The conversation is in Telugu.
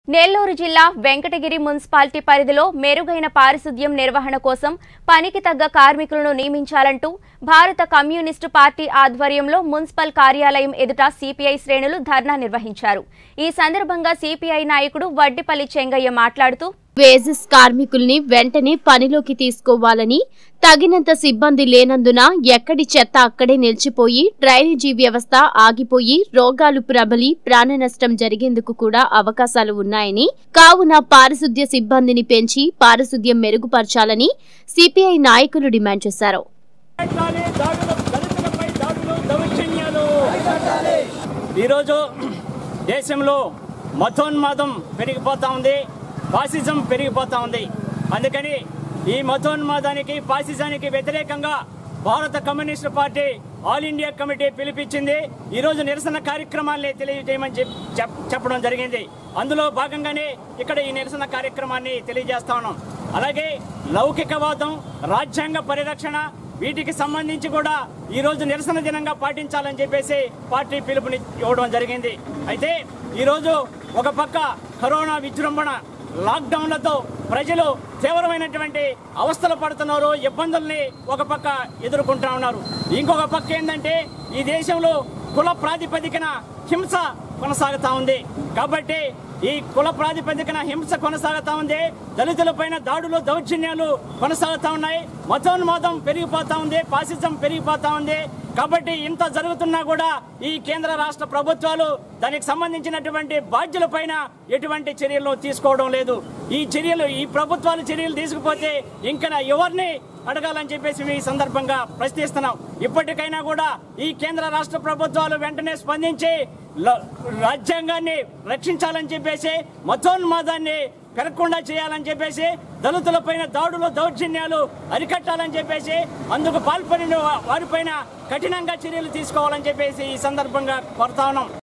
నెల్లూరు జిల్లా వెంకటగిరి మున్సిపాలిటీ పరిధిలో మెరుగైన పారిశుద్ధ్యం నిర్వహణ కోసం పనికి తగ్గ కార్మికులను నియమించాలంటూ భారత కమ్యూనిస్టు పార్టీ ఆధ్వర్యంలో మున్సిపల్ కార్యాలయం ఎదుట సిపిఐ శ్రేణులు ధర్నా నిర్వహించారు ఈ సందర్భంగా సిపిఐ నాయకుడు వడ్డిపల్లి చెంగయ్య మాట్లాడుతూ వేజెస్ కార్మికుల్ని వెంటనే పనిలోకి తీసుకోవాలని తగినంత సిబ్బంది లేనందున ఎక్కడి చెత్త అక్కడే నిలిచిపోయి డ్రైనేజీ వ్యవస్థ ఆగిపోయి రోగాలు ప్రబలి ప్రాణ నష్టం జరిగేందుకు కూడా అవకాశాలు ఉన్నాయని కావున పారిశుద్ధ్య సిబ్బందిని పెంచి పారిశుద్ధ్యం మెరుగుపరచాలని సిపిఐ నాయకులు డిమాండ్ చేశారు అరికట్టాలి దాడులు దళితులపై దాడులు దౌర్జన్యాలు ఈరోజు దేశంలో మతోన్మాదం పెరిగిపోతా ఉంది ఫాసిజం పెరిగిపోతా ఉంది అందుకని ఈ మతోన్మాదానికి ఫాసిజానికి వ్యతిరేకంగా భారత communist party all India committee పిలిపించింది ఈరోజు నిరసన కార్యక్రమాల్ని తెలియజేయమని చెప్- చెప్- చెప్పడం జరిగింది అందులో భాగంగానే ఇక్కడ ఈ నిరసన కార్యక్రమాన్ని తెలియజేస్తా ఉన్నాం అలాగే లౌకికవాదం రాజ్యాంగ పరిరక్షణ వీటికి సంబంధించి కూడా ఈ రోజు నిరసన దినంగా పాటించాలని చెప్పేసి పార్టీ పిలుపుని ఇవ్వడం జరిగింది అయితే ఈరోజు ఒక పక్క కరోనా విజృంభణ లాక్డౌన్లతో ప్రజలు తీవ్రమైనటువంటి అవస్థలు పడుతున్నారు ఇబ్బందుల్ని ఒక పక్క ఎదుర్కొంటా ఉన్నారు ఇంకొక పక్క ఏంటంటే ఈ దేశంలో కుల ప్రాతిపదికన హింస కొనసాగుతా ఉంది కాబట్టి ఈ కుల ప్రాతిపదికన హింస కొనసాగుతా ఉంది దళితులపైన దాడులు దౌర్జన్యాలు కొనసాగుతా ఉన్నాయి మతోన్మాదం పెరిగిపోతా ఉంది ఫాసిజం పెరిగిపోతా ఉంది కాబట్టి ఇంత జరుగుతున్నా కూడా ఈ కేంద్ర రాష్ట్ర ప్రభుత్వాలు దానికి సంబంధించినటువంటి బాధ్యులపైన ఎటువంటి చర్యలు తీసుకోవడం లేదు ఈ చర్యలు ఈ ప్రభుత్వాలు చర్యలు తీసుకుపోతే ఇంకా ఎవరిని అడగాలని చెప్పేసి ఈ సందర్భంగా ప్రశ్నిస్తున్నాం ఇప్పటికైనా కూడా ఈ కేంద్ర రాష్ట్ర ప్రభుత్వాలు వెంటనే స్పందించి ల- రాజ్యాంగాన్ని రక్షించాలని చెప్పేసి మతోన్మాదాన్ని పెరగకుండా చేయాలని చెప్పేసి దళితులపైన దాడులు దౌర్జన్యాలు అరికట్టాలని చెప్పేసి అందుకు పాల్పడిన వా- వారిపైన కఠినంగా చర్యలు తీసుకోవాలని చెప్పేసి ఈ సందర్భంగా కోరుతా ఉన్నాం